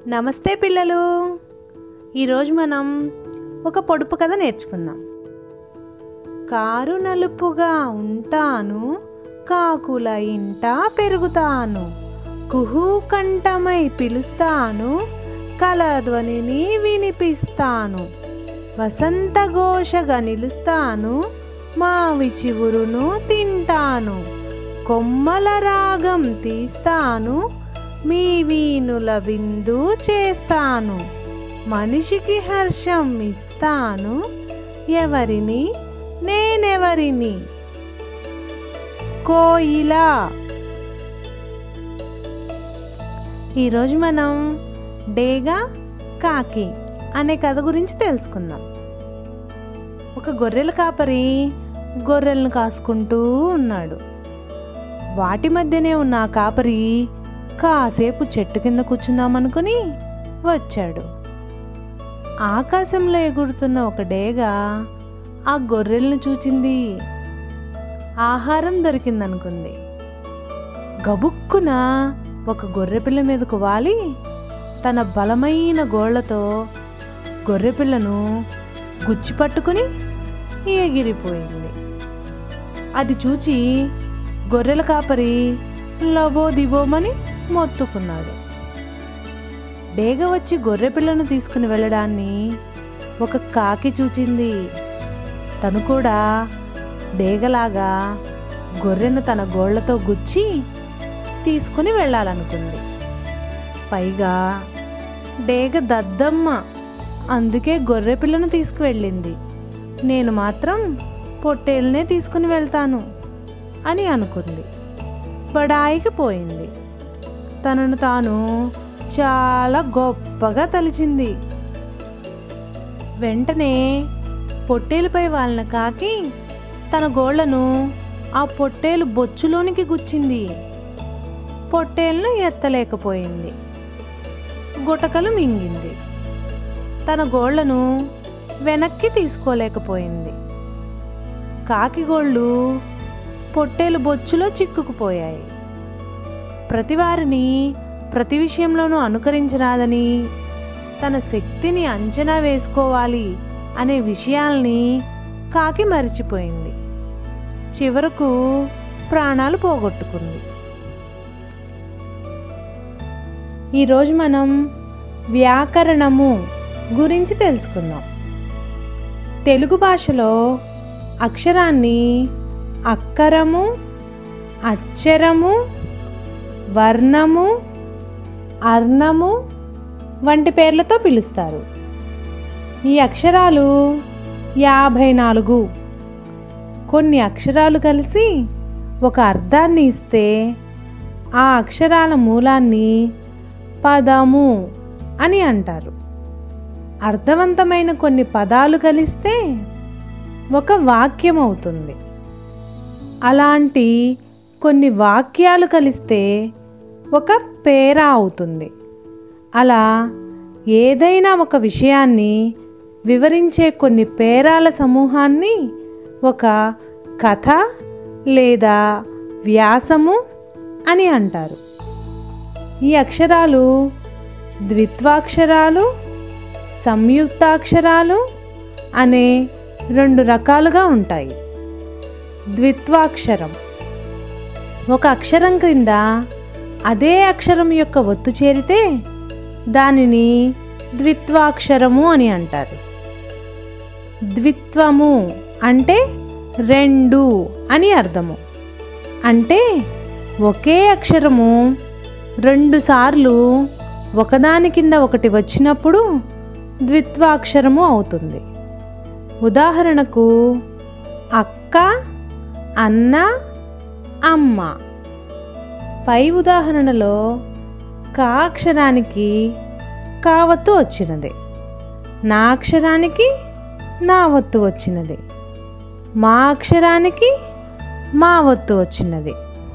నమస్తే పిల్లలు ఈరోజు మనం ఒక పొడుపు కథ నేర్చుకుందాం కారు నలుపుగా ఉంటాను కాకుల ఇంట పెరుగుతాను కుహు కంఠమై పిలుస్తాను కలధ్వనిని వినిపిస్తాను వసంత ఘోషగా నిలుస్తాను మావి చివురును తింటాను కొమ్మల రాగం తీస్తాను మీ వీణుల విందు చేస్తాను మనిషికి హర్షం ఇస్తాను ఎవరిని నేనెవరిని కోయిలా ఈరోజు మనం డేగా కాకి అనే కథ గురించి తెలుసుకుందాం ఒక గొర్రెల కాపరి గొర్రెలను కాసుకుంటూ ఉన్నాడు వాటి మధ్యనే ఉన్న ఆ కాపరి కాసేపు చెట్టు కింద కూర్చుందామనుకుని వచ్చాడు ఆకాశంలో ఎగురుతున్న ఒక డేగ ఆ గొర్రెలను చూచింది ఆహారం దొరికిందనుకుంది గబుక్కున ఒక గొర్రెపిల్ల మీదకు వాలి తన బలమైన గోళ్లతో గొర్రెపిల్లను గుచ్చి పట్టుకుని ఎగిరిపోయింది అది చూచి గొర్రెల కాపరి లబో దిబోమని మొత్తుకున్నాడు డేగ వచ్చి గొర్రె పిల్లను తీసుకుని వెళ్ళడాన్ని ఒక కాకి చూచింది తను కూడా డేగలాగా గొర్రెను తన గోళ్లతో గుచ్చి తీసుకుని వెళ్ళాలనుకుంది పైగా డేగ దద్దమ్మ అందుకే గొర్రె పిల్లను తీసుకువెళ్ళింది నేను మాత్రం పొట్టేలునే తీసుకుని వెళ్తాను అని అనుకుంది బడాయికి పోయింది తనను తాను చాలా గొప్పగా తలిచింది వెంటనే పొట్టేలుపై వాళ్ళని కాకి తన గోళ్లను ఆ పొట్టేలు బొచ్చులోనికి గుచ్చింది పొట్టేలును ఎత్తలేకపోయింది గుటకలు మింగింది తన గోళ్లను వెనక్కి తీసుకోలేకపోయింది కాకి గోళ్ళు పొట్టేలు బొచ్చులో చిక్కుకుపోయాయి ప్రతివారిని ప్రతి విషయంలోనూ అనుకరించరాదని తన శక్తిని అంచనా వేసుకోవాలి అనే విషయాల్ని కాకి మరిచిపోయింది చివరకు ప్రాణాలు పోగొట్టుకుంది ఈరోజు మనం వ్యాకరణము గురించి తెలుసుకుందాం తెలుగు భాషలో అక్షరాన్ని అక్కరము అక్షరము వర్ణము అర్ణము వంటి పేర్లతో పిలుస్తారు ఈ అక్షరాలు యాభై నాలుగు కొన్ని అక్షరాలు కలిసి ఒక అర్థాన్ని ఇస్తే ఆ అక్షరాల మూలాన్ని పదము అని అంటారు అర్థవంతమైన కొన్ని పదాలు కలిస్తే ఒక వాక్యం అవుతుంది అలాంటి కొన్ని వాక్యాలు కలిస్తే ఒక పేర అవుతుంది అలా ఏదైనా ఒక విషయాన్ని వివరించే కొన్ని పేరాల సమూహాన్ని ఒక కథ లేదా వ్యాసము అని అంటారు ఈ అక్షరాలు ద్విత్వాక్షరాలు సంయుక్తాక్షరాలు అనే రెండు రకాలుగా ఉంటాయి ద్విత్వాక్షరం ఒక అక్షరం క్రింద అదే అక్షరం యొక్క ఒత్తు చేరితే దానిని ద్విత్వాక్షరము అని అంటారు ద్విత్వము అంటే రెండు అని అర్థము అంటే ఒకే అక్షరము రెండుసార్లు ఒకదాని కింద ఒకటి వచ్చినప్పుడు ద్విత్వాక్షరము అవుతుంది ఉదాహరణకు అక్క అన్న అమ్మ పై ఉదాహరణలో కా అక్షరానికి కావత్తు వచ్చినది నా అక్షరానికి నా వత్తు వచ్చినది మా అక్షరానికి మా వత్తు వచ్చినది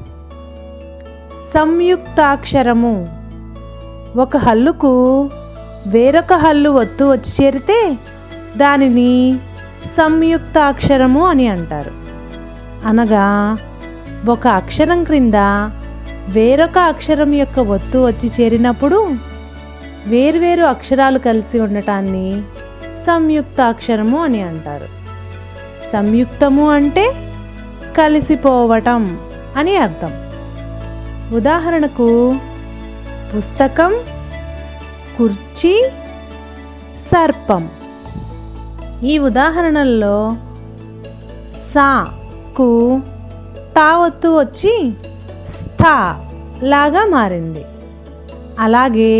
సంయుక్తాక్షరము ఒక హల్లుకు వేరొక హల్లు ఒత్తు వచ్చి చేరితే దానిని సంయుక్తాక్షరము అని అంటారు అనగా ఒక అక్షరం క్రింద వేరొక అక్షరం యొక్క ఒత్తు వచ్చి చేరినప్పుడు వేర్వేరు అక్షరాలు కలిసి ఉండటాన్ని సంయుక్త అక్షరము అని అంటారు సంయుక్తము అంటే కలిసిపోవటం అని అర్థం ఉదాహరణకు పుస్తకం కుర్చీ సర్పం ఈ ఉదాహరణల్లో సాకు తావత్తు వచ్చి స్థా లాగా మారింది అలాగే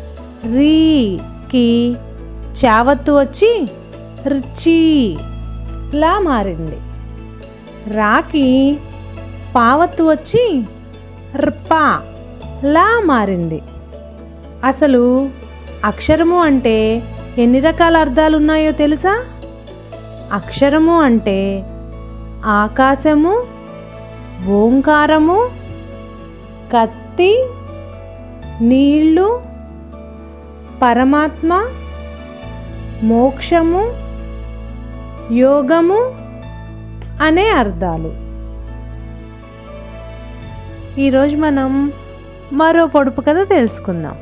రీకి చావత్తు వచ్చి రుచి లా మారింది రాకి పావత్తు వచ్చి ర్పా లా మారింది అసలు అక్షరము అంటే ఎన్ని రకాల అర్థాలు ఉన్నాయో తెలుసా అక్షరము అంటే ఆకాశము ఓంకారము కత్తి నీళ్ళు పరమాత్మ మోక్షము యోగము అనే అర్థాలు ఈరోజు మనం మరో పొడుపు కథ తెలుసుకుందాం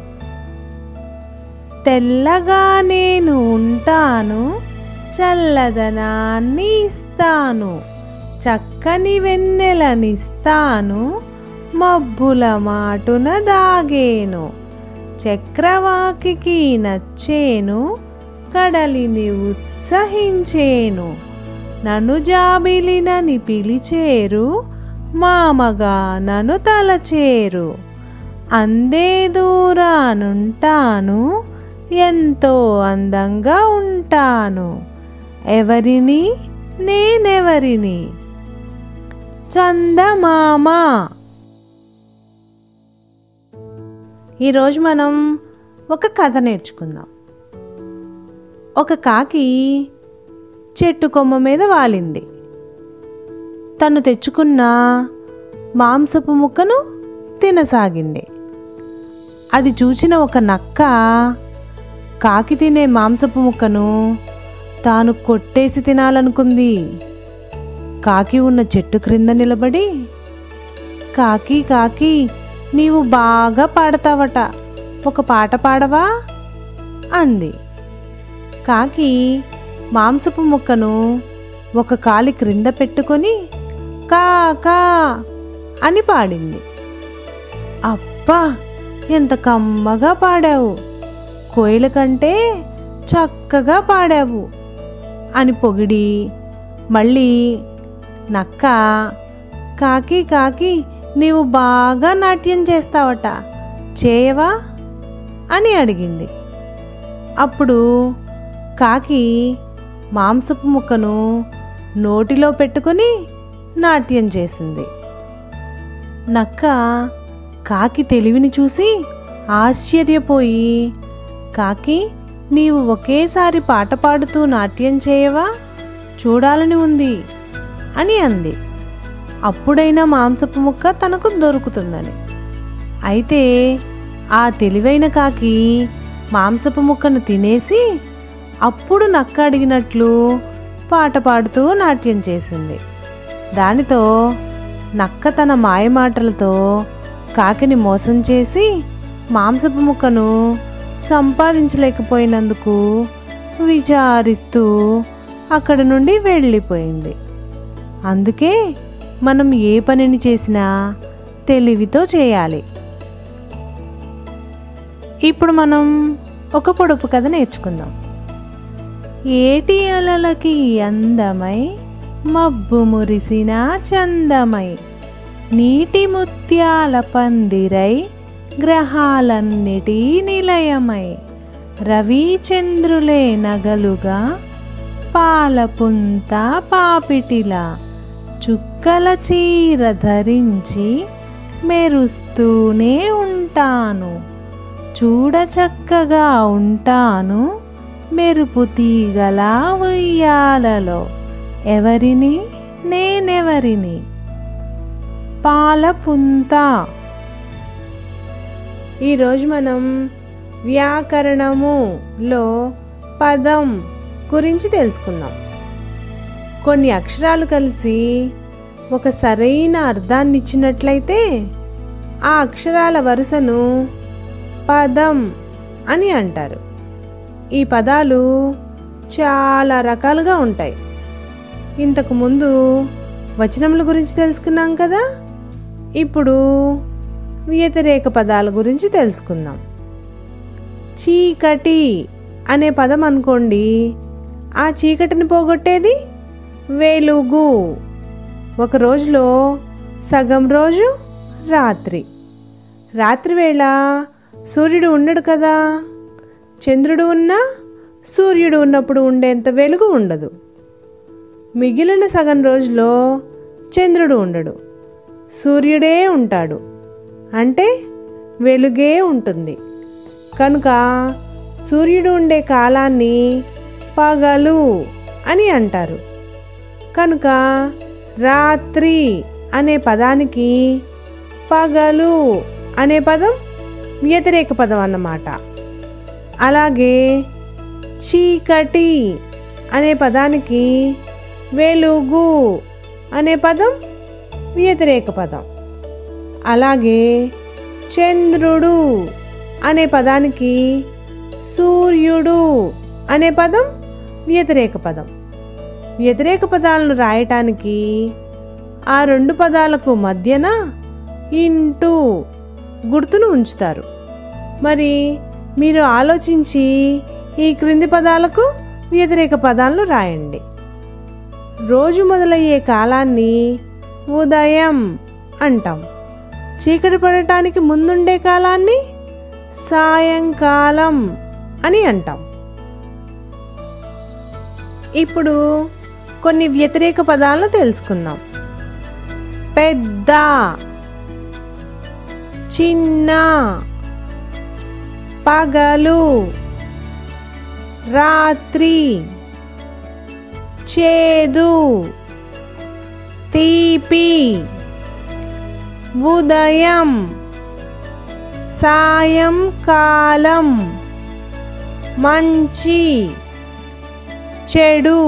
తెల్లగా నేను ఉంటాను చల్లదనాన్ని ఇస్తాను చక్కని వెన్నెలనిస్తాను మబ్బుల మాటున దాగేను చక్రవాకికి నచ్చేను కడలిని ఉత్సహించేను నన్ను జాబిలినని పిలిచేరు మామగా నన్ను తలచేరు అందే దూరానుంటాను ఎంతో అందంగా ఉంటాను ఎవరిని నేనెవరిని చందమామ ఈరోజు మనం ఒక కథ నేర్చుకుందాం ఒక కాకి చెట్టు కొమ్మ మీద వాలింది తను తెచ్చుకున్న మాంసపు ముక్కను తినసాగింది అది చూసిన ఒక నక్క కాకి తినే మాంసపు ముక్కను తాను కొట్టేసి తినాలనుకుంది కాకి ఉన్న చెట్టు క్రింద నిలబడి కాకి కాకి నీవు బాగా పాడతావట ఒక పాట పాడవా అంది కాకి మాంసపు ముక్కను ఒక కాలి క్రింద పెట్టుకొని కా కా అని పాడింది అబ్బా ఎంత కమ్మగా పాడావు కోయిల కంటే చక్కగా పాడావు అని పొగిడి మళ్ళీ నక్క కాకి కాకి నీవు బాగా నాట్యం చేస్తావట చేయవా అని అడిగింది అప్పుడు కాకి మాంసపు ముక్కను నోటిలో పెట్టుకొని నాట్యం చేసింది నక్క కాకి తెలివిని చూసి ఆశ్చర్యపోయి కాకి నీవు ఒకేసారి పాట పాడుతూ నాట్యం చేయవా చూడాలని ఉంది అని అంది అప్పుడైనా మాంసపు ముక్క తనకు దొరుకుతుందని అయితే ఆ తెలివైన కాకి మాంసపు ముక్కను తినేసి అప్పుడు నక్క అడిగినట్లు పాట పాడుతూ నాట్యం చేసింది దానితో నక్క తన మాయమాటలతో కాకిని మోసం చేసి మాంసపు ముక్కను సంపాదించలేకపోయినందుకు విచారిస్తూ అక్కడ నుండి వెళ్ళిపోయింది అందుకే మనం ఏ పనిని చేసినా తెలివితో చేయాలి ఇప్పుడు మనం ఒక పొడుపు కథ నేర్చుకుందాం ఏటి అలలకి అందమై మబ్బు మురిసిన చందమై నీటి ముత్యాల పందిరై గ్రహాలన్నిటి నిలయమై రవి చంద్రులే నగలుగా పాలపుంత పాపిటిలా చుక్కల చీర ధరించి మెరుస్తూనే ఉంటాను చూడ చక్కగా ఉంటాను మెరుపు తీగల ఉయ్యాలలో ఎవరిని నేనెవరిని పాలపుంత ఈరోజు మనం వ్యాకరణములో పదం గురించి తెలుసుకుందాం కొన్ని అక్షరాలు కలిసి ఒక సరైన అర్థాన్ని ఇచ్చినట్లయితే ఆ అక్షరాల వరుసను పదం అని అంటారు ఈ పదాలు చాలా రకాలుగా ఉంటాయి ఇంతకు ముందు వచనముల గురించి తెలుసుకున్నాం కదా ఇప్పుడు వ్యతిరేక పదాల గురించి తెలుసుకుందాం చీకటి అనే పదం అనుకోండి ఆ చీకటిని పోగొట్టేది వెలుగు ఒక రోజులో సగం రోజు రాత్రి రాత్రి వేళ సూర్యుడు ఉండడు కదా చంద్రుడు ఉన్నా సూర్యుడు ఉన్నప్పుడు ఉండేంత వెలుగు ఉండదు మిగిలిన సగం రోజులో చంద్రుడు ఉండడు సూర్యుడే ఉంటాడు అంటే వెలుగే ఉంటుంది కనుక సూర్యుడు ఉండే కాలాన్ని పగలు అని అంటారు కనుక రాత్రి అనే పదానికి పగలు అనే పదం వ్యతిరేక పదం అన్నమాట అలాగే చీకటి అనే పదానికి వెలుగు అనే పదం వ్యతిరేక పదం అలాగే చంద్రుడు అనే పదానికి సూర్యుడు అనే పదం వ్యతిరేక పదం వ్యతిరేక పదాలను రాయటానికి ఆ రెండు పదాలకు మధ్యన ఇంటూ గుర్తును ఉంచుతారు మరి మీరు ఆలోచించి ఈ క్రింది పదాలకు వ్యతిరేక పదాలను రాయండి రోజు మొదలయ్యే కాలాన్ని ఉదయం అంటాం చీకటి పడటానికి ముందుండే కాలాన్ని సాయంకాలం అని అంటాం ఇప్పుడు కొన్ని వ్యతిరేక పదాలను తెలుసుకుందాం పెద్ద చిన్న పగలు రాత్రి చేదు తీపి ఉదయం సాయంకాలం మంచి చెడు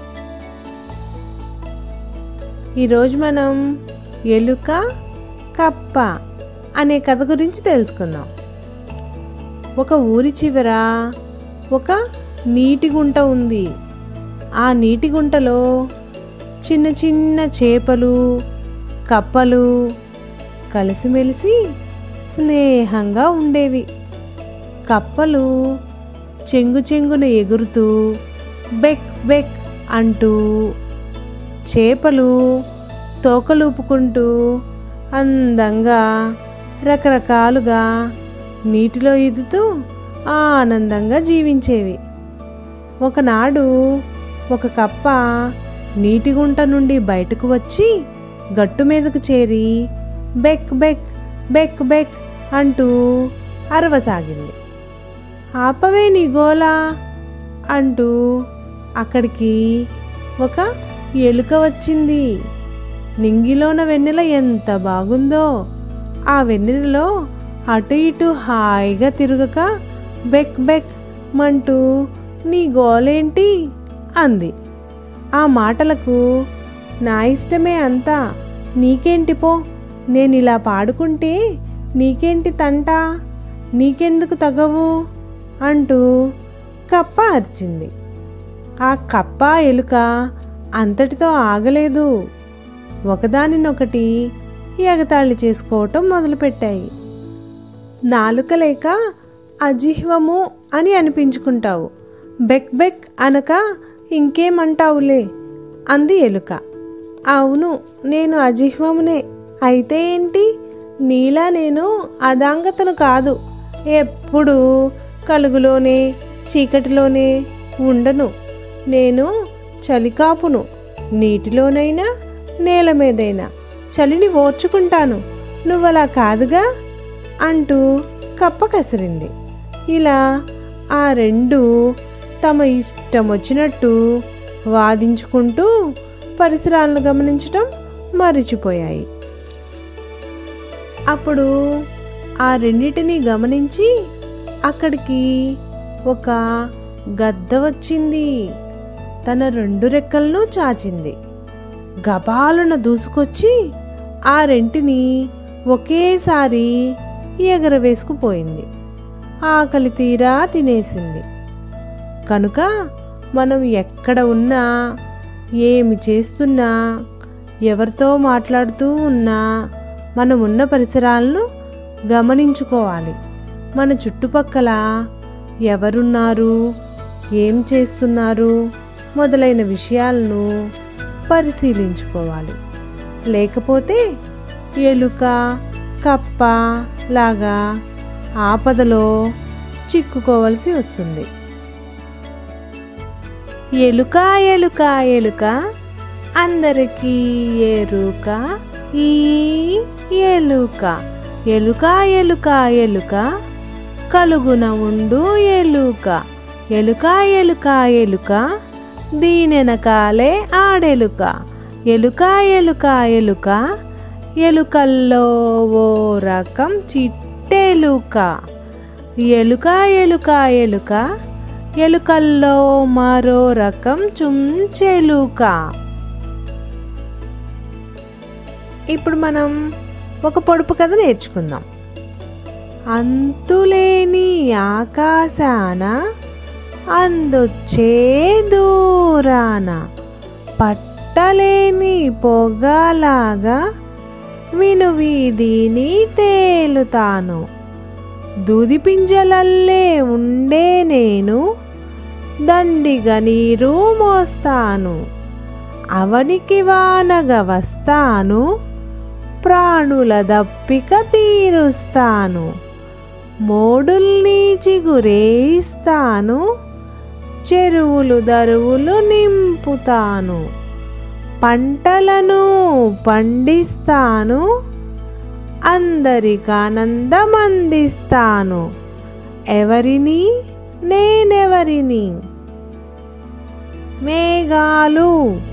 ఈరోజు మనం ఎలుక కప్ప అనే కథ గురించి తెలుసుకుందాం ఒక ఊరి చివర ఒక నీటి గుంట ఉంది ఆ నీటి గుంటలో చిన్న చిన్న చేపలు కప్పలు కలిసిమెలిసి స్నేహంగా ఉండేవి కప్పలు చెంగు చెంగున ఎగురుతూ బెక్ బెక్ అంటూ చేపలు తోకలూపుకుంటూ అందంగా రకరకాలుగా నీటిలో ఈదుతూ ఆనందంగా జీవించేవి ఒకనాడు ఒక కప్ప నీటి గుంట నుండి బయటకు వచ్చి గట్టు మీదకు చేరి బెక్ బెక్ బెక్ బెక్ అంటూ అరవసాగింది ఆపవే నీ గోలా అంటూ అక్కడికి ఒక ఎలుక వచ్చింది నింగిలోన వెన్నెల ఎంత బాగుందో ఆ వెన్నెలలో అటు ఇటు హాయిగా తిరగక బెక్ బెక్ మంటూ నీ గోలేంటి అంది ఆ మాటలకు నా ఇష్టమే అంతా నీకేంటి పో నేను ఇలా పాడుకుంటే నీకేంటి తంట నీకెందుకు తగవు అంటూ కప్ప అరిచింది ఆ కప్ప ఎలుక అంతటితో ఆగలేదు ఒకదానినొకటి ఎగతాళి చేసుకోవటం మొదలుపెట్టాయి నాలుక లేక అజిహ్వము అని అనిపించుకుంటావు బెక్ బెక్ అనక ఇంకేమంటావులే అంది ఎలుక అవును నేను అజిహ్వమునే అయితే ఏంటి నీలా నేను అదాంగతను కాదు ఎప్పుడు కలుగులోనే చీకటిలోనే ఉండను నేను చలికాపును నీటిలోనైనా నేల మీదైనా చలిని ఓర్చుకుంటాను నువ్వలా కాదుగా అంటూ కప్ప కసిరింది ఇలా ఆ రెండు తమ ఇష్టం వచ్చినట్టు వాదించుకుంటూ పరిసరాలను గమనించటం మరిచిపోయాయి అప్పుడు ఆ రెండిటిని గమనించి అక్కడికి ఒక గద్ద వచ్చింది తన రెండు రెక్కలను చాచింది గబాలున దూసుకొచ్చి ఆ రెంటిని ఒకేసారి ఎగరవేసుకుపోయింది ఆకలి తీరా తినేసింది కనుక మనం ఎక్కడ ఉన్నా ఏమి చేస్తున్నా ఎవరితో మాట్లాడుతూ ఉన్నా మనం ఉన్న పరిసరాలను గమనించుకోవాలి మన చుట్టుపక్కల ఎవరున్నారు ఏం చేస్తున్నారు మొదలైన విషయాలను పరిశీలించుకోవాలి లేకపోతే ఎలుక కప్ప లాగా ఆపదలో చిక్కుకోవలసి వస్తుంది ఎలుక ఎలుక ఎలుక అందరికీ ఎరుక ఈ ఎలుక ఎలుక ఎలుక ఎలుక కలుగున ఉండు ఎలుక ఎలుక ఎలుక ఎలుక దీనెనకాలే ఆడెలుక ఎలుక ఎలుక ఎలుక ఎలుకల్లో ఓ రకం చిట్టెలుక ఎలుక ఎలుక ఎలుక ఎలుకల్లో మరో రకం చుంచెలుక ఇప్పుడు మనం ఒక పొడుపు కథ నేర్చుకుందాం అంతులేని ఆకాశాన అందొచ్చే దూరాన పట్టలేని పొగలాగా విను వీధిని తేలుతాను దూది పింజలల్లే ఉండే నేను దండిగా నీరు మోస్తాను అవనికి వానగా వస్తాను ప్రాణుల దప్పిక తీరుస్తాను మోడుల్ని చిగురేయిస్తాను చెరువులు దరువులు నింపుతాను పంటలను పండిస్తాను అందరికానందం అందిస్తాను ఎవరిని నేనెవరిని మేఘాలు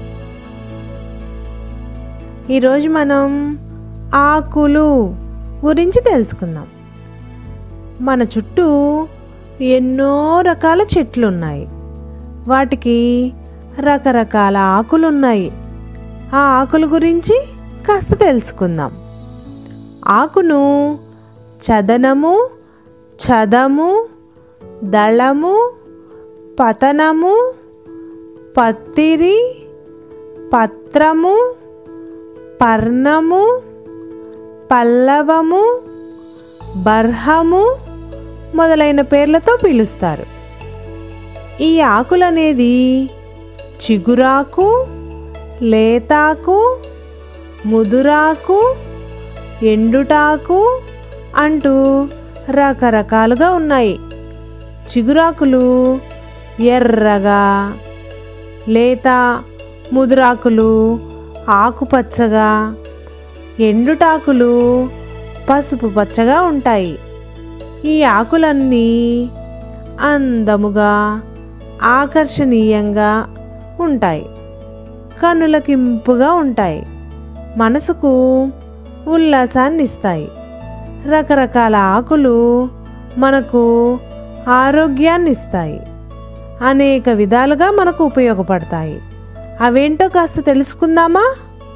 ఈరోజు మనం ఆకులు గురించి తెలుసుకుందాం మన చుట్టూ ఎన్నో రకాల చెట్లు ఉన్నాయి వాటికి రకరకాల ఆకులు ఉన్నాయి ఆ ఆకుల గురించి కాస్త తెలుసుకుందాం ఆకును చదనము చదము దళము పతనము పత్తిరి పత్రము పర్ణము పల్లవము బర్హము మొదలైన పేర్లతో పిలుస్తారు ఈ ఆకులనేది చిగురాకు లేతాకు ముదురాకు ఎండుటాకు అంటూ రకరకాలుగా ఉన్నాయి చిగురాకులు ఎర్రగా లేత ముదురాకులు ఆకుపచ్చగా ఎండుటాకులు పసుపు పచ్చగా ఉంటాయి ఈ ఆకులన్నీ అందముగా ఆకర్షణీయంగా ఉంటాయి కనులకింపుగా ఉంటాయి మనసుకు ఉల్లాసాన్ని ఇస్తాయి రకరకాల ఆకులు మనకు ఆరోగ్యాన్ని ఇస్తాయి అనేక విధాలుగా మనకు ఉపయోగపడతాయి అవేంటో కాస్త తెలుసుకుందామా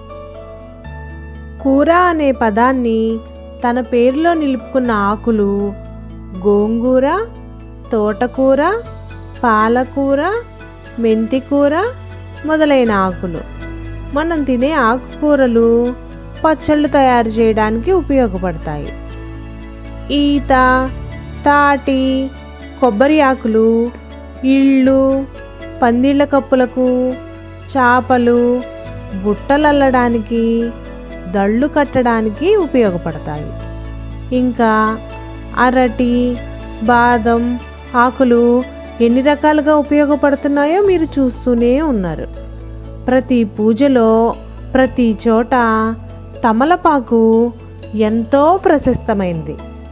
కూర అనే పదాన్ని తన పేరులో నిలుపుకున్న ఆకులు గోంగూర తోటకూర పాలకూర మెంతికూర మొదలైన ఆకులు మనం తినే ఆకుకూరలు పచ్చళ్ళు తయారు చేయడానికి ఉపయోగపడతాయి ఈత తాటి కొబ్బరి ఆకులు ఇళ్ళు పందిళ్ళ కప్పులకు చాపలు బుట్టలల్లడానికి దళ్ళు కట్టడానికి ఉపయోగపడతాయి ఇంకా అరటి బాదం ఆకులు ఎన్ని రకాలుగా ఉపయోగపడుతున్నాయో మీరు చూస్తూనే ఉన్నారు ప్రతి పూజలో ప్రతి చోట తమలపాకు ఎంతో ప్రశస్తమైంది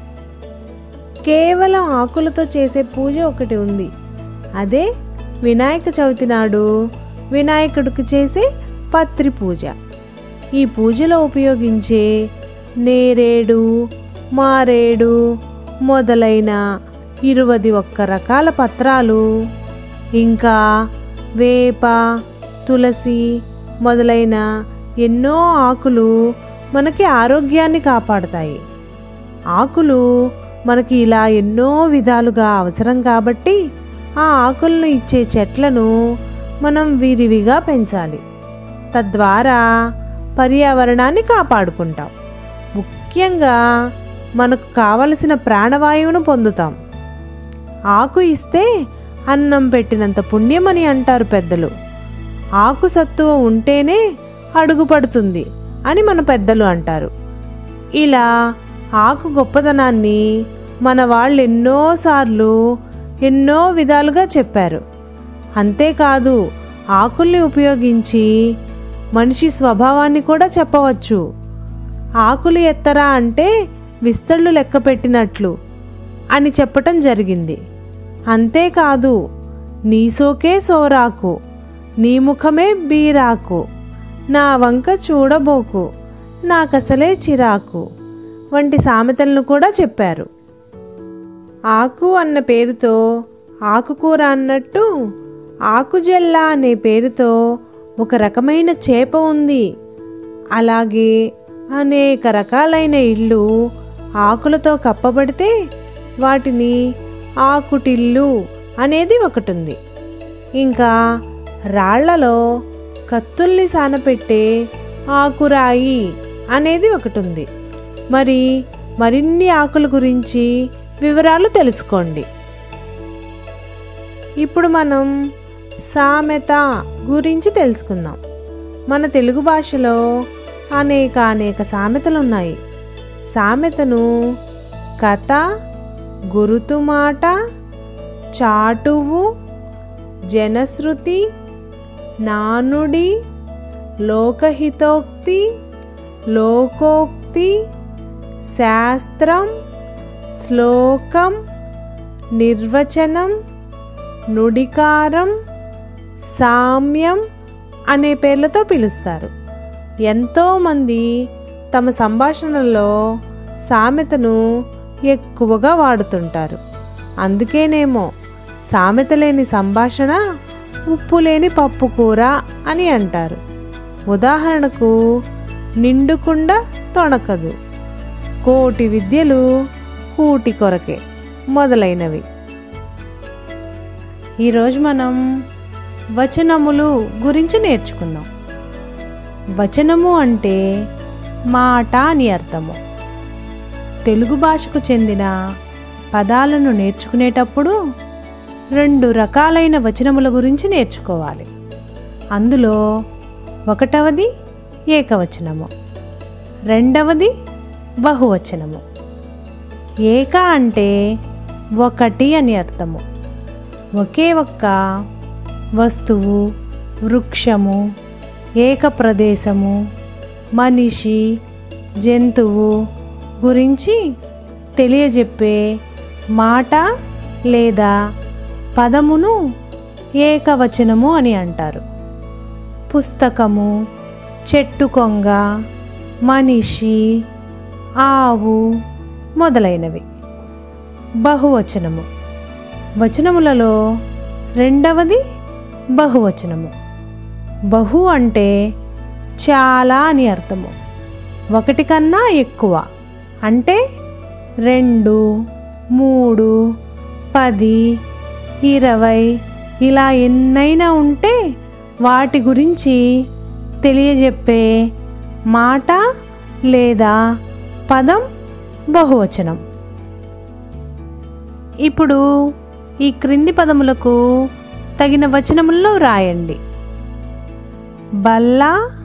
కేవలం ఆకులతో చేసే పూజ ఒకటి ఉంది అదే వినాయక చవితి నాడు వినాయకుడికి చేసే పత్రి పూజ ఈ పూజలో ఉపయోగించే నేరేడు మారేడు మొదలైన ఇరువది ఒక్క రకాల పత్రాలు ఇంకా వేప తులసి మొదలైన ఎన్నో ఆకులు మనకి ఆరోగ్యాన్ని కాపాడుతాయి ఆకులు మనకి ఇలా ఎన్నో విధాలుగా అవసరం కాబట్టి ఆ ఆకులను ఇచ్చే చెట్లను మనం విరివిగా పెంచాలి తద్వారా పర్యావరణాన్ని కాపాడుకుంటాం ముఖ్యంగా మనకు కావలసిన ప్రాణవాయువును పొందుతాం ఆకు ఇస్తే అన్నం పెట్టినంత పుణ్యమని అంటారు పెద్దలు ఆకు సత్తువ ఉంటేనే అడుగు పడుతుంది అని మన పెద్దలు అంటారు ఇలా ఆకు గొప్పదనాన్ని మన వాళ్ళు ఎన్నోసార్లు ఎన్నో విధాలుగా చెప్పారు అంతేకాదు ఆకుల్ని ఉపయోగించి మనిషి స్వభావాన్ని కూడా చెప్పవచ్చు ఆకులు ఎత్తరా అంటే విస్తళ్ళు లెక్క పెట్టినట్లు అని చెప్పటం జరిగింది అంతేకాదు నీ సోకే సోరాకు నీ ముఖమే బీరాకు నా వంక చూడబోకు నాకసలే చిరాకు వంటి సామెతలను కూడా చెప్పారు ఆకు అన్న పేరుతో ఆకుకూర అన్నట్టు ఆకుజెల్ల అనే పేరుతో ఒక రకమైన చేప ఉంది అలాగే అనేక రకాలైన ఇళ్ళు ఆకులతో కప్పబడితే వాటిని ఆకుటిల్లు అనేది ఒకటి ఉంది ఇంకా రాళ్లలో కత్తుల్ని సానపెట్టే ఆకురాయి అనేది ఒకటి ఉంది మరి మరిన్ని ఆకుల గురించి వివరాలు తెలుసుకోండి ఇప్పుడు మనం సామెత గురించి తెలుసుకుందాం మన తెలుగు భాషలో అనేక అనేక సామెతలు ఉన్నాయి సామెతను కథ గురుతుమాట చాటువు జనశ్రుతి నానుడి లోకహితోక్తి లోకోక్తి శాస్త్రం శ్లోకం నిర్వచనం నుడికారం సామ్యం అనే పేర్లతో పిలుస్తారు ఎంతోమంది తమ సంభాషణలలో సామెతను ఎక్కువగా వాడుతుంటారు అందుకేనేమో సామెత లేని సంభాషణ ఉప్పు లేని పప్పు కూర అని అంటారు ఉదాహరణకు నిండుకుండా తొణకదు కోటి విద్యలు కూటి కొరకే మొదలైనవి ఈరోజు మనం వచనములు గురించి నేర్చుకుందాం వచనము అంటే మాట అని అర్థము తెలుగు భాషకు చెందిన పదాలను నేర్చుకునేటప్పుడు రెండు రకాలైన వచనముల గురించి నేర్చుకోవాలి అందులో ఒకటవది ఏకవచనము రెండవది బహువచనము ఏక అంటే ఒకటి అని అర్థము ఒకే ఒక్క వస్తువు వృక్షము ఏక ప్రదేశము మనిషి జంతువు గురించి తెలియజెప్పే మాట లేదా పదమును ఏకవచనము అని అంటారు పుస్తకము చెట్టు కొంగ మనిషి ఆవు మొదలైనవి బహువచనము వచనములలో రెండవది బహువచనము బహు అంటే చాలా అని అర్థము ఒకటి కన్నా ఎక్కువ అంటే రెండు మూడు పది ఇరవై ఇలా ఎన్నైనా ఉంటే వాటి గురించి తెలియజెప్పే మాట లేదా పదం బహువచనం ఇప్పుడు ఈ క్రింది పదములకు తగిన వచనముల్లో రాయండి బల్ల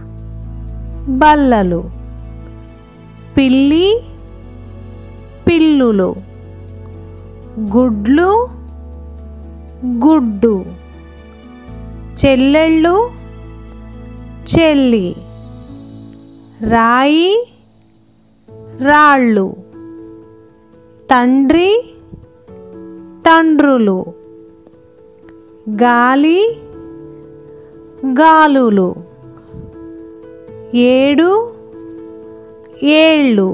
బల్లలు పిల్లి పిల్లులు గుడ్లు గుడ్డు చెల్లెళ్ళు చెల్లి రాయి రాళ్ళు తండ్రి తండ్రులు గాలి గాలులు ఏడు ఏళ్ళు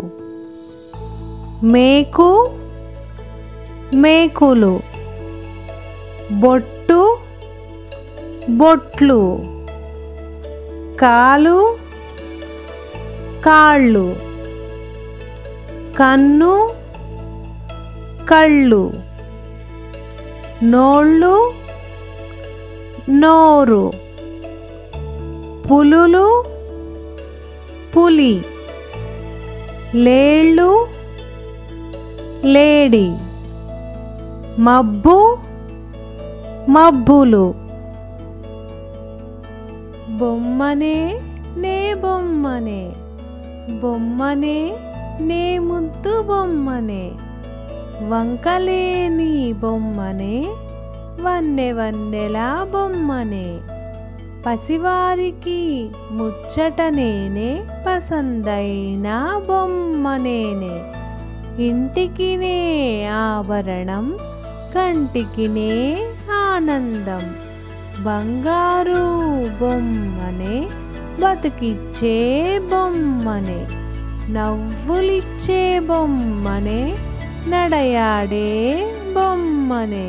మేకు మేకులు బొట్టు బొట్లు కాలు కాళ్ళు కన్ను కళ్ళు నోళ్ళు నోరు పులులు పులి లేళ్ళు లేడి మబ్బు మబ్బులు బొమ్మనే నే బొమ్మనే బొమ్మనే నే ముద్దు బొమ్మనే వంకలేని బొమ్మనే వన్నె వన్నెలా బొమ్మనే పసివారికి ముచ్చట నేనే పసందైన బొమ్మనేనే ఇంటికినే ఆభరణం కంటికినే ఆనందం బంగారు బొమ్మనే బతుకిచ్చే బొమ్మనే నవ్వులిచ్చే బొమ్మనే నడయాడే బొమ్మనే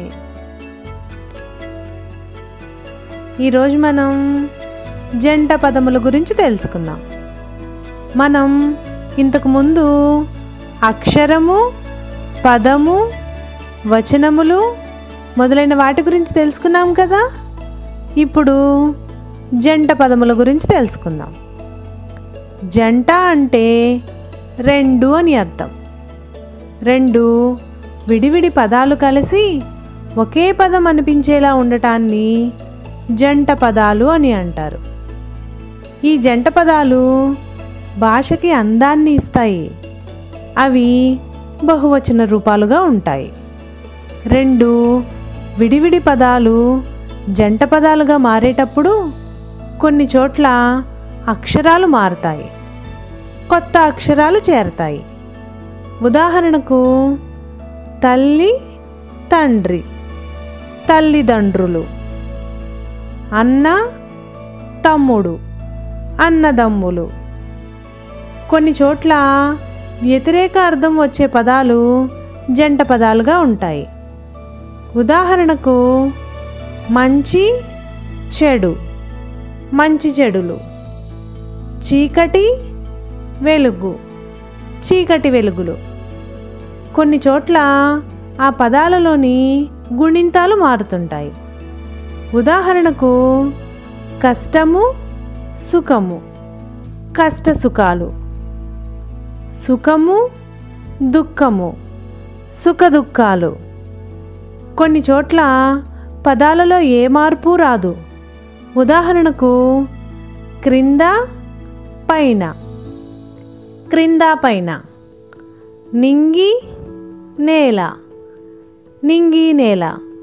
ఈరోజు మనం జంట పదముల గురించి తెలుసుకుందాం మనం ఇంతకుముందు అక్షరము పదము వచనములు మొదలైన వాటి గురించి తెలుసుకున్నాం కదా ఇప్పుడు జంట పదముల గురించి తెలుసుకుందాం జంట అంటే రెండు అని అర్థం రెండు విడివిడి పదాలు కలిసి ఒకే పదం అనిపించేలా ఉండటాన్ని జంట పదాలు అని అంటారు ఈ జంట పదాలు భాషకి అందాన్ని ఇస్తాయి అవి బహువచన రూపాలుగా ఉంటాయి రెండు విడివిడి పదాలు జంట పదాలుగా మారేటప్పుడు కొన్ని చోట్ల అక్షరాలు మారతాయి కొత్త అక్షరాలు చేరతాయి ఉదాహరణకు తల్లి తండ్రి తల్లిదండ్రులు అన్న తమ్ముడు అన్నదమ్ములు కొన్ని చోట్ల వ్యతిరేక అర్థం వచ్చే పదాలు జంట పదాలుగా ఉంటాయి ఉదాహరణకు మంచి చెడు మంచి చెడులు చీకటి వెలుగు చీకటి వెలుగులు కొన్ని చోట్ల ఆ పదాలలోని గుణింతాలు మారుతుంటాయి ఉదాహరణకు కష్టము సుఖము కష్ట సుఖాలు సుఖము దుఃఖము సుఖ దుఃఖాలు కొన్ని చోట్ల పదాలలో ఏ మార్పు రాదు ఉదాహరణకు క్రింద పైన క్రింద పైన నింగి నేల నింగి నేల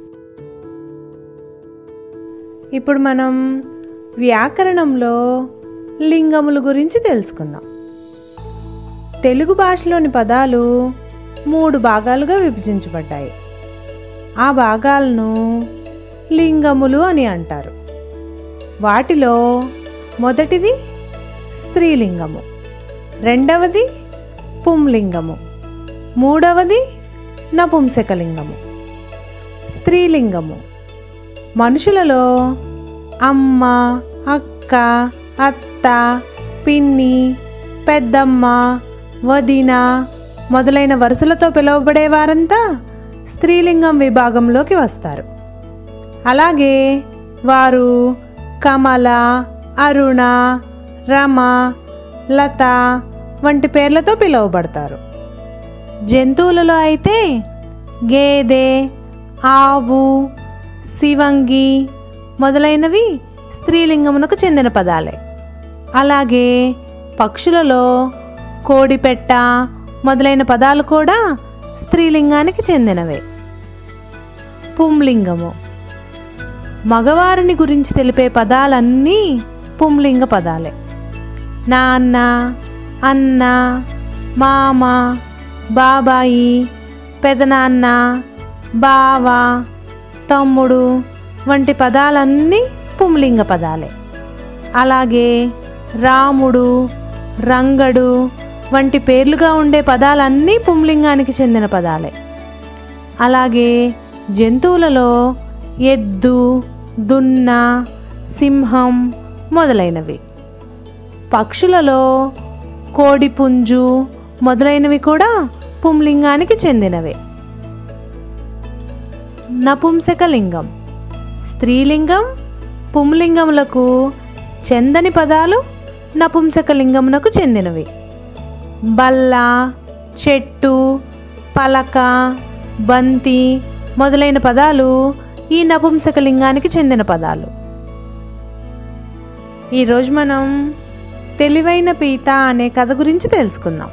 ఇప్పుడు మనం వ్యాకరణంలో లింగముల గురించి తెలుసుకుందాం తెలుగు భాషలోని పదాలు మూడు భాగాలుగా విభజించబడ్డాయి ఆ భాగాలను లింగములు అని అంటారు వాటిలో మొదటిది స్త్రీలింగము రెండవది పుంలింగము మూడవది నపుంసకలింగము స్త్రీలింగము మనుషులలో అమ్మ అక్క అత్త పిన్ని పెద్దమ్మ వదిన మొదలైన వరుసలతో పిలువబడే వారంతా స్త్రీలింగం విభాగంలోకి వస్తారు అలాగే వారు కమల అరుణ రమ లత వంటి పేర్లతో పిలువబడతారు జంతువులలో అయితే గేదె ఆవు శివంగి మొదలైనవి స్త్రీలింగమునకు చెందిన పదాలే అలాగే పక్షులలో కోడిపెట్ట మొదలైన పదాలు కూడా స్త్రీలింగానికి చెందినవే పుంలింగము మగవారిని గురించి తెలిపే పదాలన్నీ పుంలింగ పదాలే నాన్న అన్న మామ బాబాయి పెదనాన్న బావ తమ్ముడు వంటి పదాలన్నీ పుంలింగ పదాలే అలాగే రాముడు రంగడు వంటి పేర్లుగా ఉండే పదాలన్నీ పుంలింగానికి చెందిన పదాలే అలాగే జంతువులలో ఎద్దు దున్న సింహం మొదలైనవి పక్షులలో కోడిపుంజు మొదలైనవి కూడా పుంలింగానికి చెందినవే నపుంసకలింగం స్త్రీలింగం పుంలింగములకు చెందని పదాలు నపుంసకలింగమునకు చెందినవి బల్ల చెట్టు పలక బంతి మొదలైన పదాలు ఈ నపుంసకలింగానికి చెందిన పదాలు ఈరోజు మనం తెలివైన పీత అనే కథ గురించి తెలుసుకుందాం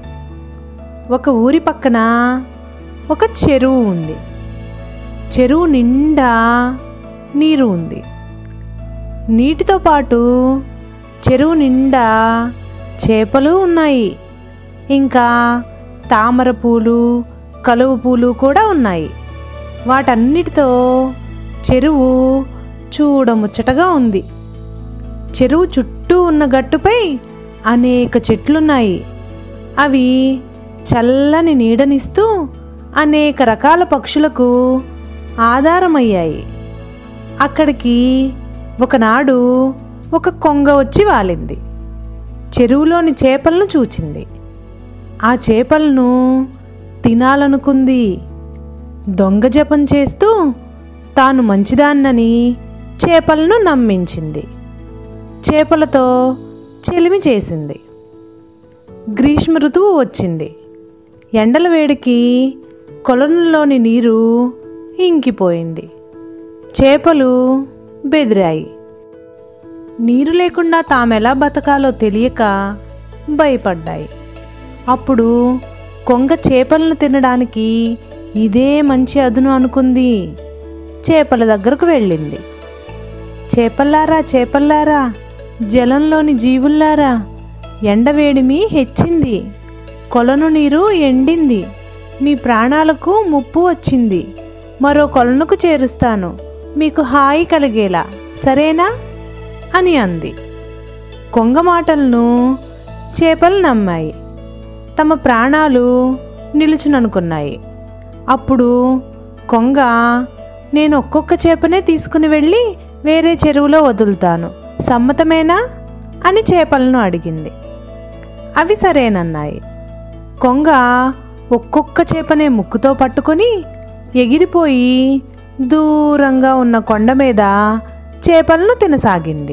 ఒక ఊరి పక్కన ఒక చెరువు ఉంది చెరువు నిండా నీరు ఉంది నీటితో పాటు చెరువు నిండా చేపలు ఉన్నాయి ఇంకా తామర పూలు కలువ పూలు కూడా ఉన్నాయి వాటన్నిటితో చెరువు చూడముచ్చటగా ఉంది చెరువు చుట్టూ ఉన్న గట్టుపై అనేక చెట్లున్నాయి అవి చల్లని నీడనిస్తూ అనేక రకాల పక్షులకు ఆధారమయ్యాయి అక్కడికి ఒకనాడు ఒక కొంగ వచ్చి వాలింది చెరువులోని చేపలను చూచింది ఆ చేపలను తినాలనుకుంది దొంగ జపం చేస్తూ తాను మంచిదాన్నని చేపలను నమ్మించింది చేపలతో చెలిమి చేసింది గ్రీష్మ ఋతువు వచ్చింది ఎండల వేడికి కొలనులోని నీరు ఇంకిపోయింది చేపలు బెదిరాయి నీరు లేకుండా తామెలా బతకాలో తెలియక భయపడ్డాయి అప్పుడు కొంగ చేపలను తినడానికి ఇదే మంచి అదును అనుకుంది చేపల దగ్గరకు వెళ్ళింది చేపల్లారా చేపల్లారా జలంలోని జీవుల్లారా ఎండవేడిమి హెచ్చింది కొలను నీరు ఎండింది మీ ప్రాణాలకు ముప్పు వచ్చింది మరో కొలనుకు చేరుస్తాను మీకు హాయి కలిగేలా సరేనా అని అంది కొంగ మాటలను చేపలు నమ్మాయి తమ ప్రాణాలు నిలుచుననుకున్నాయి అప్పుడు కొంగ నేను ఒక్కొక్క చేపనే తీసుకుని వెళ్ళి వేరే చెరువులో వదులుతాను సమ్మతమేనా అని చేపలను అడిగింది అవి సరేనన్నాయి కొంగ ఒక్కొక్క చేపనే ముక్కుతో పట్టుకొని ఎగిరిపోయి దూరంగా ఉన్న కొండ మీద చేపలను తినసాగింది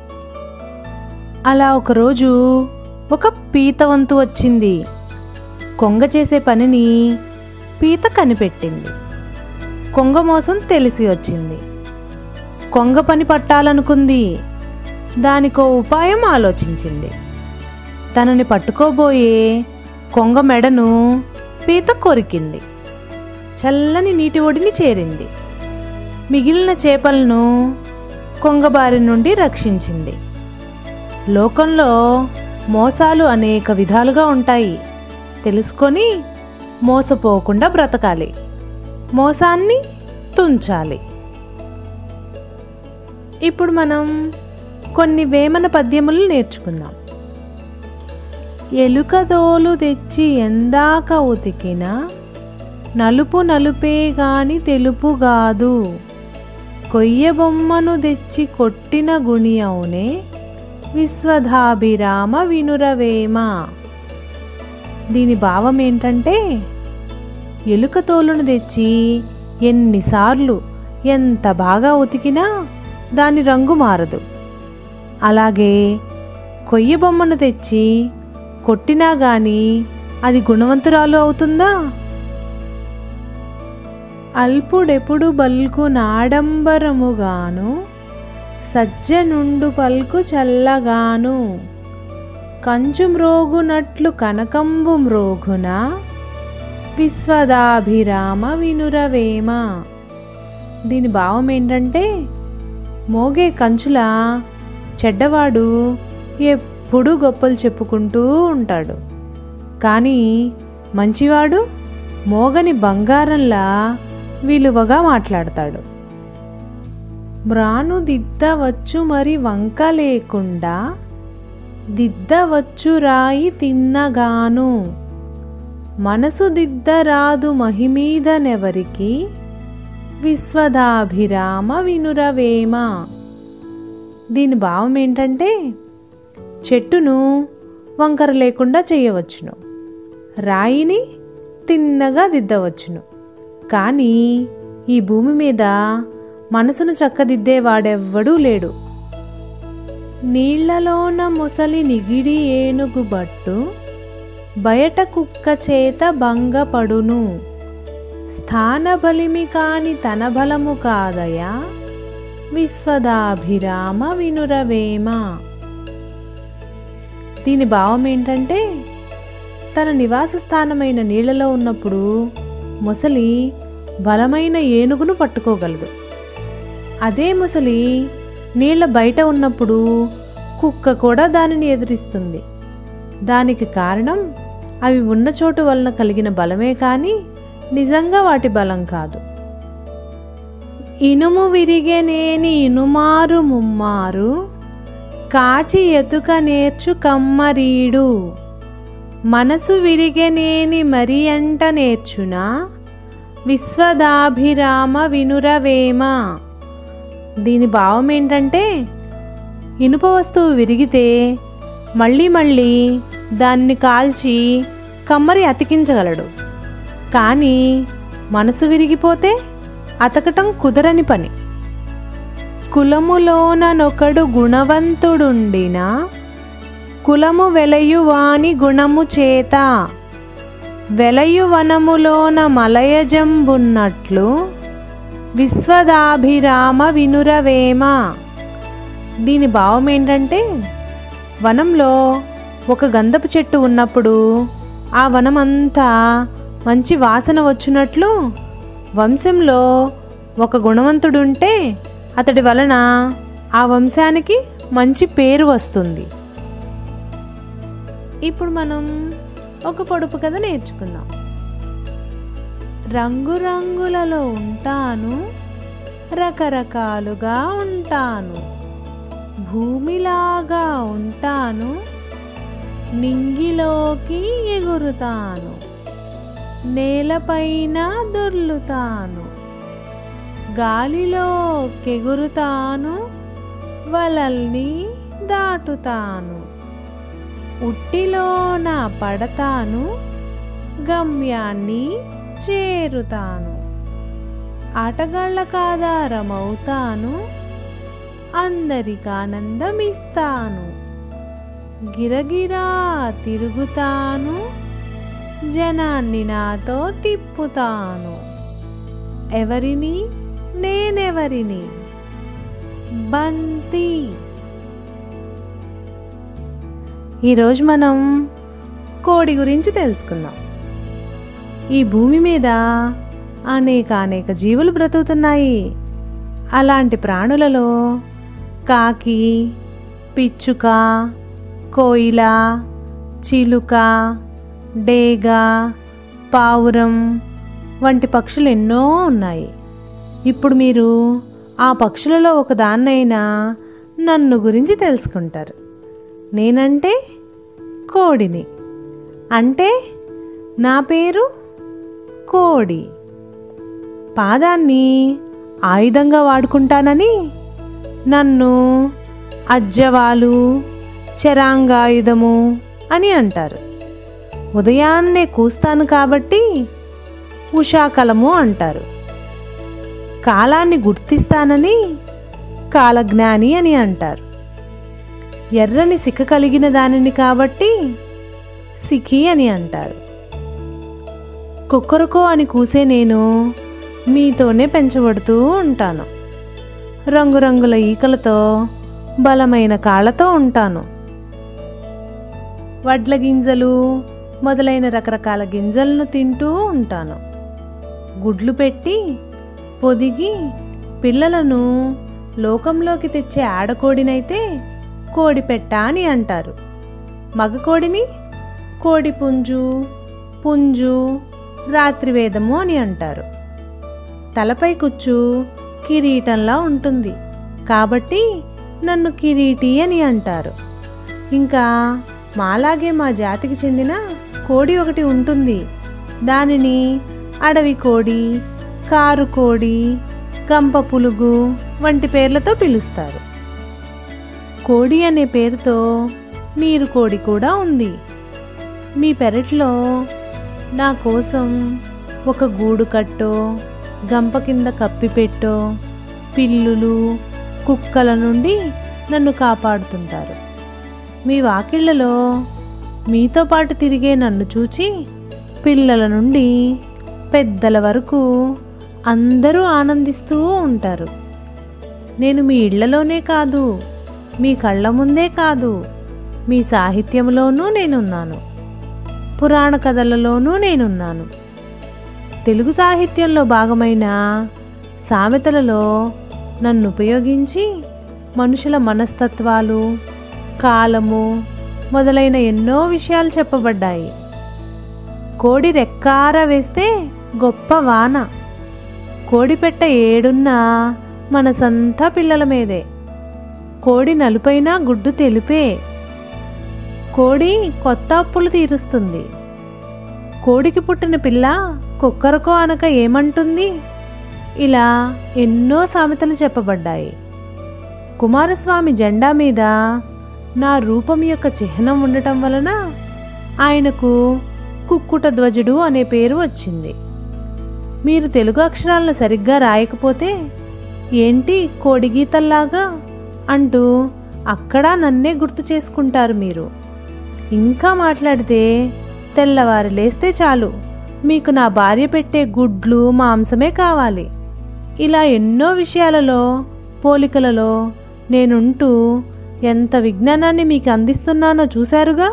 అలా ఒకరోజు ఒక పీత వంతు వచ్చింది కొంగ చేసే పనిని పీత కనిపెట్టింది కొంగ మోసం తెలిసి వచ్చింది కొంగ పని పట్టాలనుకుంది దానికో ఉపాయం ఆలోచించింది తనని పట్టుకోబోయే కొంగ మెడను పీత కొరికింది చల్లని నీటి ఒడిని చేరింది మిగిలిన చేపలను కొంగబారి నుండి రక్షించింది లోకంలో మోసాలు అనేక విధాలుగా ఉంటాయి తెలుసుకొని మోసపోకుండా బ్రతకాలి మోసాన్ని తుంచాలి ఇప్పుడు మనం కొన్ని వేమన పద్యములు నేర్చుకుందాం ఎలుకదోలు తెచ్చి ఎందాక ఉతికినా నలుపు నలుపే గాని తెలుపు గాదు కొయ్య బొమ్మను తెచ్చి కొట్టిన గుణి అవునే విశ్వధాభిరామ వినురవేమ దీని భావం ఏంటంటే ఎలుక తోలును తెచ్చి ఎన్నిసార్లు ఎంత బాగా ఉతికినా దాని రంగు మారదు అలాగే కొయ్య బొమ్మను తెచ్చి కొట్టినా గాని అది గుణవంతురాలు అవుతుందా అల్పుడెప్పుడు బల్కు నాడంబరముగాను సజ్జనుండు పల్కు చల్లగాను కంచు మ్రోగునట్లు కనకంబు మ్రోగున విశ్వదాభిరామ వినురవేమ దీని భావం ఏంటంటే మోగే కంచుల చెడ్డవాడు ఎప్పుడూ గొప్పలు చెప్పుకుంటూ ఉంటాడు కానీ మంచివాడు మోగని బంగారంలా విలువగా మాట్లాడతాడు మ్రాను దిద్దవచ్చు మరి వంక లేకుండా దిద్దవచ్చు రాయి తిన్నగాను మనసు దిద్దరాదు మహిమీదనెవరికి విశ్వదాభిరామ వినురవేమ దీని భావం ఏంటంటే చెట్టును వంకర లేకుండా చేయవచ్చును రాయిని తిన్నగా దిద్దవచ్చును కానీ ఈ భూమి మీద మనసును చక్కదిద్దేవాడెవ్వడూ లేడు నీళ్లలోన ముసలి నిగిడి ఏనుగు బట్టు బయట కుక్క చేత భంగపడును స్థాన బలిమి కాని తన బలము కాదయా విశ్వదాభిరామ వినురవేమ దీని భావం ఏంటంటే తన నివాస స్థానమైన నీళ్లలో ఉన్నప్పుడు ముసలి బలమైన ఏనుగును పట్టుకోగలదు అదే ముసలి నీళ్ల బయట ఉన్నప్పుడు కుక్క కూడా దానిని ఎదురిస్తుంది దానికి కారణం అవి ఉన్న చోటు వలన కలిగిన బలమే కానీ నిజంగా వాటి బలం కాదు ఇనుము విరిగెనేని ఇనుమారు ముమ్మారు కాచి ఎతుక నేర్చు కమ్మరీడు మనసు విరిగెనేని మరి అంట నేర్చునా విశ్వదాభిరామ వినురవేమ దీని భావం ఏంటంటే ఇనుప వస్తువు విరిగితే మళ్ళీ మళ్ళీ దాన్ని కాల్చి కమ్మరి అతికించగలడు కానీ మనసు విరిగిపోతే అతకటం కుదరని పని కులములోననొకడు గుణవంతుడుండిన కులము వెలయువాని గుణము చేత వెలయువనములోన మలయజంబున్నట్లు విశ్వదాభిరామ వినురవేమ దీని భావం ఏంటంటే వనంలో ఒక గంధపు చెట్టు ఉన్నప్పుడు ఆ వనమంతా మంచి వాసన వచ్చినట్లు వంశంలో ఒక గుణవంతుడుంటే అతడి వలన ఆ వంశానికి మంచి పేరు వస్తుంది ఇప్పుడు మనం ఒక పొడుపు కథ నేర్చుకుందాం రంగురంగులలో ఉంటాను రకరకాలుగా ఉంటాను భూమిలాగా ఉంటాను నింగిలోకి ఎగురుతాను నేలపైన దొర్లుతాను గాలిలో కెగురుతాను వలల్ని దాటుతాను ఉట్టిలోన పడతాను గమ్యాన్ని చేరుతాను ఆటగాళ్ళకాధారమవుతాను అందరికానందమిస్తాను గిరగిరా తిరుగుతాను జనాన్ని నాతో తిప్పుతాను ఎవరిని నేనెవరిని బంతి ఈరోజు మనం కోడి గురించి తెలుసుకుందాం ఈ భూమి మీద అనేక అనేక జీవులు బ్రతుకుతున్నాయి అలాంటి ప్రాణులలో కాకి పిచ్చుక కోయిల చిలుక డేగ పావురం వంటి పక్షులు ఎన్నో ఉన్నాయి ఇప్పుడు మీరు ఆ పక్షులలో ఒకదాన్నైనా నన్ను గురించి తెలుసుకుంటారు నేనంటే కోడిని అంటే నా పేరు కోడి పాదాన్ని ఆయుధంగా వాడుకుంటానని నన్ను అజ్జవాలు చరాంగాయుధము అని అంటారు ఉదయాన్నే కూస్తాను కాబట్టి ఉషాకలము అంటారు కాలాన్ని గుర్తిస్తానని కాలజ్ఞాని అని అంటారు ఎర్రని సిక్క కలిగిన దానిని కాబట్టి సిఖి అని అంటారు కుక్కరుకో అని కూసే నేను మీతోనే పెంచబడుతూ ఉంటాను రంగురంగుల ఈకలతో బలమైన కాళ్ళతో ఉంటాను వడ్ల గింజలు మొదలైన రకరకాల గింజలను తింటూ ఉంటాను గుడ్లు పెట్టి పొదిగి పిల్లలను లోకంలోకి తెచ్చే ఆడకోడినైతే కోడిపెట్ట అని అంటారు మగకోడిని కోడి పుంజు పుంజు రాత్రివేదము అని అంటారు తలపై కుచ్చు కిరీటంలా ఉంటుంది కాబట్టి నన్ను కిరీటి అని అంటారు ఇంకా మాలాగే మా జాతికి చెందిన కోడి ఒకటి ఉంటుంది దానిని అడవి కోడి కారు కోడి గంప పులుగు వంటి పేర్లతో పిలుస్తారు కోడి అనే పేరుతో నీరు కోడి కూడా ఉంది మీ పెరట్లో నా కోసం ఒక గూడు కట్టో గంప కింద కప్పిపెట్టో పిల్లులు కుక్కల నుండి నన్ను కాపాడుతుంటారు మీ వాకిళ్లలో మీతో పాటు తిరిగే నన్ను చూచి పిల్లల నుండి పెద్దల వరకు అందరూ ఆనందిస్తూ ఉంటారు నేను మీ ఇళ్లలోనే కాదు మీ కళ్ళ ముందే కాదు మీ సాహిత్యంలోనూ నేనున్నాను పురాణ కథలలోనూ నేనున్నాను తెలుగు సాహిత్యంలో భాగమైన సామెతలలో నన్ను ఉపయోగించి మనుషుల మనస్తత్వాలు కాలము మొదలైన ఎన్నో విషయాలు చెప్పబడ్డాయి కోడి రెక్కార వేస్తే గొప్ప వాన కోడిపెట్ట ఏడున్నా మనసంతా పిల్లల మీదే కోడి నలుపైనా గుడ్డు తెలుపే కోడి కొత్త అప్పులు తీరుస్తుంది కోడికి పుట్టిన పిల్ల కుక్కరకో అనక ఏమంటుంది ఇలా ఎన్నో సామెతలు చెప్పబడ్డాయి కుమారస్వామి జెండా మీద నా రూపం యొక్క చిహ్నం ఉండటం వలన ఆయనకు కుక్కుట ధ్వజుడు అనే పేరు వచ్చింది మీరు తెలుగు అక్షరాలను సరిగ్గా రాయకపోతే ఏంటి కోడి గీతల్లాగా అంటూ అక్కడా నన్నే గుర్తు చేసుకుంటారు మీరు ఇంకా మాట్లాడితే తెల్లవారు లేస్తే చాలు మీకు నా భార్య పెట్టే గుడ్లు మాంసమే కావాలి ఇలా ఎన్నో విషయాలలో పోలికలలో నేనుంటూ ఎంత విజ్ఞానాన్ని మీకు అందిస్తున్నానో చూశారుగా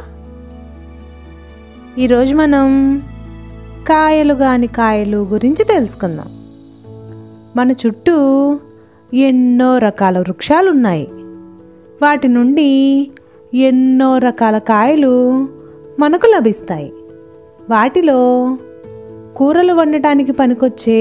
ఈరోజు మనం కాయలు గాని కాయలు గురించి తెలుసుకుందాం మన చుట్టూ ఎన్నో రకాల వృక్షాలు ఉన్నాయి వాటి నుండి ఎన్నో రకాల కాయలు మనకు లభిస్తాయి వాటిలో కూరలు వండటానికి పనికొచ్చే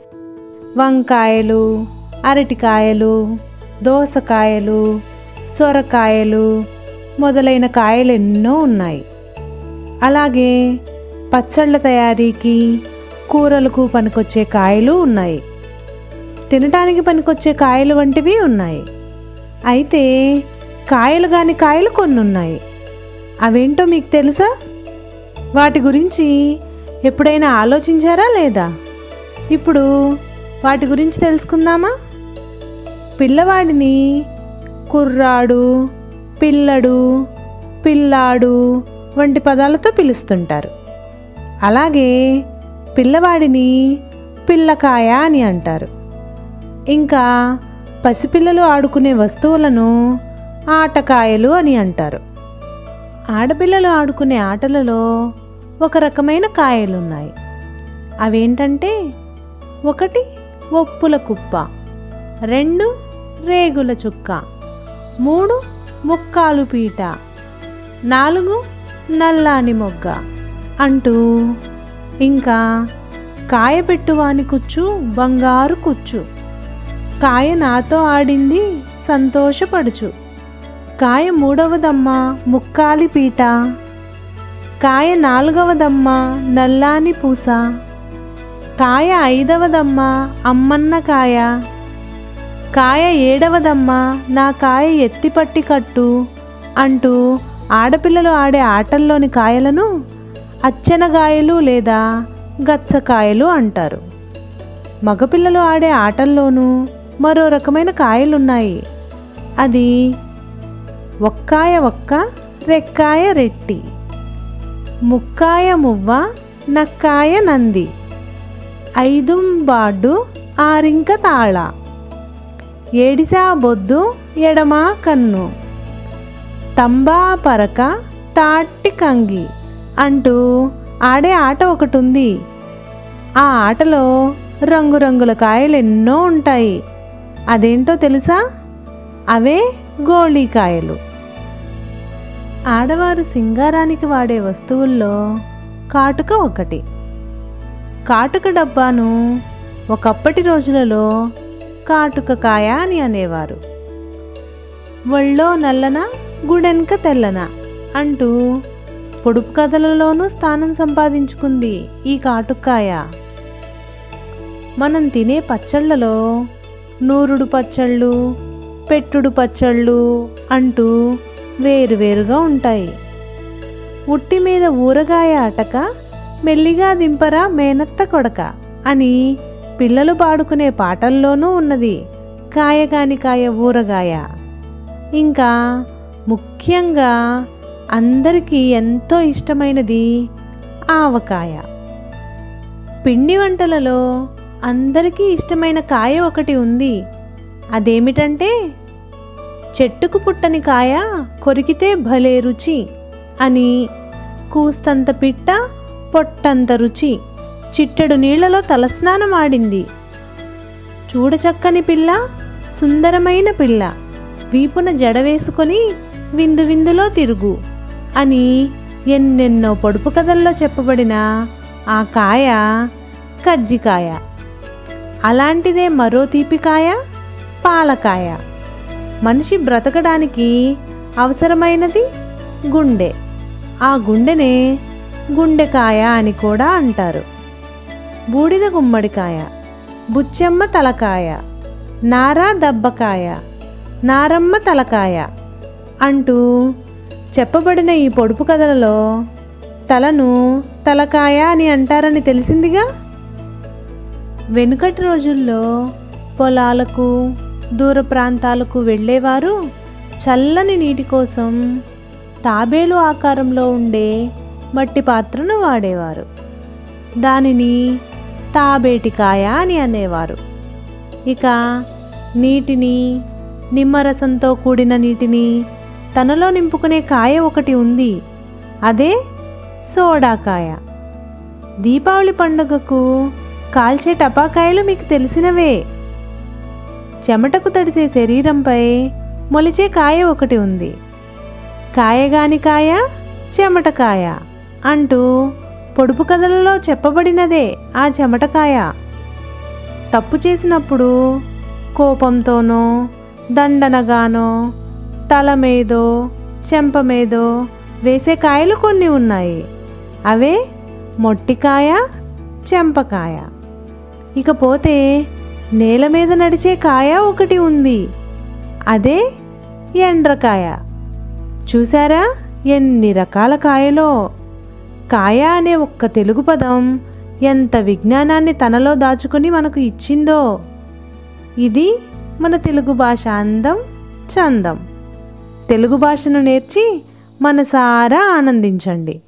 వంకాయలు అరటికాయలు దోసకాయలు సొరకాయలు మొదలైన కాయలు ఎన్నో ఉన్నాయి అలాగే పచ్చళ్ళ తయారీకి కూరలకు పనికొచ్చే కాయలు ఉన్నాయి తినటానికి పనికొచ్చే కాయలు వంటివి ఉన్నాయి అయితే కాయలు కాని కాయలు కొన్ని ఉన్నాయి అవేంటో మీకు తెలుసా వాటి గురించి ఎప్పుడైనా ఆలోచించారా లేదా ఇప్పుడు వాటి గురించి తెలుసుకుందామా పిల్లవాడిని కుర్రాడు పిల్లడు పిల్లాడు వంటి పదాలతో పిలుస్తుంటారు అలాగే పిల్లవాడిని పిల్లకాయ అని అంటారు ఇంకా పసిపిల్లలు ఆడుకునే వస్తువులను ఆటకాయలు అని అంటారు ఆడపిల్లలు ఆడుకునే ఆటలలో ఒక రకమైన కాయలున్నాయి అవేంటంటే ఒకటి ఒప్పుల కుప్ప రెండు రేగుల చుక్క మూడు ముక్కాలు పీట నాలుగు నల్లాని మొగ్గ అంటూ ఇంకా కాయ పెట్టువాని కుచ్చు బంగారు కుచ్చు కాయ నాతో ఆడింది సంతోషపడుచు కాయ మూడవదమ్మ ముక్కాలి పీట కాయ నాలుగవదమ్మ నల్లాని పూస కాయ ఐదవదమ్మ అమ్మన్న కాయ కాయ ఏడవదమ్మ నా కాయ ఎత్తిపట్టి కట్టు అంటూ ఆడపిల్లలు ఆడే ఆటల్లోని కాయలను అచ్చెనగాయలు లేదా గచ్చకాయలు అంటారు మగపిల్లలు ఆడే ఆటల్లోనూ మరో రకమైన కాయలున్నాయి అది ఒక్కాయ ఒక్క రెక్కాయ రెట్టి ముక్కాయ మువ్వ నక్కాయ నంది ఐదుంబాడు ఆరింక తాళ ఏడిసా బొద్దు ఎడమా కన్ను తంబా పరక తాటి కంగి అంటూ ఆడే ఆట ఒకటి ఉంది ఆ ఆటలో రంగురంగుల కాయలు ఎన్నో ఉంటాయి అదేంటో తెలుసా అవే గోళీకాయలు ఆడవారు సింగారానికి వాడే వస్తువుల్లో కాటుక ఒకటి కాటుక డబ్బాను ఒకప్పటి రోజులలో కాటుక కాయ అని అనేవారు ఒళ్ళో నల్లన గుడెనక తెల్లన అంటూ పొడుపు కథలలోనూ స్థానం సంపాదించుకుంది ఈ కాటుకాయ మనం తినే పచ్చళ్ళలో నూరుడు పచ్చళ్ళు పెట్టుడు పచ్చళ్ళు అంటూ వేరువేరుగా ఉంటాయి ఉట్టి మీద ఊరగాయ అటక మెల్లిగా దింపరా మేనత్త కొడక అని పిల్లలు పాడుకునే పాటల్లోనూ ఉన్నది కాయగాని కాయ ఊరగాయ ఇంకా ముఖ్యంగా అందరికీ ఎంతో ఇష్టమైనది ఆవకాయ పిండి వంటలలో అందరికీ ఇష్టమైన కాయ ఒకటి ఉంది అదేమిటంటే చెట్టుకు పుట్టని కాయ కొరికితే భలే రుచి అని కూస్తంత పిట్ట పొట్టంత రుచి చిట్టెడు నీళ్లలో తలస్నానం ఆడింది చూడచక్కని పిల్ల సుందరమైన పిల్ల వీపున జడ వేసుకొని విందు విందులో తిరుగు అని ఎన్నెన్నో పొడుపు కథల్లో చెప్పబడిన ఆ కాయ కజ్జికాయ అలాంటిదే మరో తీపికాయ పాలకాయ మనిషి బ్రతకడానికి అవసరమైనది గుండె ఆ గుండెనే గుండెకాయ అని కూడా అంటారు బూడిద గుమ్మడికాయ బుచ్చెమ్మ తలకాయ నారా దబ్బకాయ నారమ్మ తలకాయ అంటూ చెప్పబడిన ఈ పొడుపు కథలలో తలను తలకాయ అని అంటారని తెలిసిందిగా వెనుకటి రోజుల్లో పొలాలకు దూర ప్రాంతాలకు వెళ్ళేవారు చల్లని నీటి కోసం తాబేలు ఆకారంలో ఉండే మట్టి పాత్రను వాడేవారు దానిని తాబేటికాయ అని అనేవారు ఇక నీటిని నిమ్మరసంతో కూడిన నీటిని తనలో నింపుకునే కాయ ఒకటి ఉంది అదే సోడాకాయ దీపావళి పండుగకు కాల్చే టపాకాయలు మీకు తెలిసినవే చెమటకు తడిసే శరీరంపై మొలిచే కాయ ఒకటి ఉంది కాయగాని కాయ చెమటకాయ అంటూ పొడుపు కథలలో చెప్పబడినదే ఆ చెమటకాయ తప్పు చేసినప్పుడు కోపంతోనో దండనగానో తల మీదో చెంప మీదో వేసే కాయలు కొన్ని ఉన్నాయి అవే మొట్టికాయ చెంపకాయ ఇకపోతే నేల మీద నడిచే కాయ ఒకటి ఉంది అదే ఎండ్రకాయ చూసారా ఎన్ని రకాల కాయలో కాయ అనే ఒక్క తెలుగు పదం ఎంత విజ్ఞానాన్ని తనలో దాచుకొని మనకు ఇచ్చిందో ఇది మన తెలుగు భాష అందం చందం తెలుగు భాషను నేర్చి మనసారా ఆనందించండి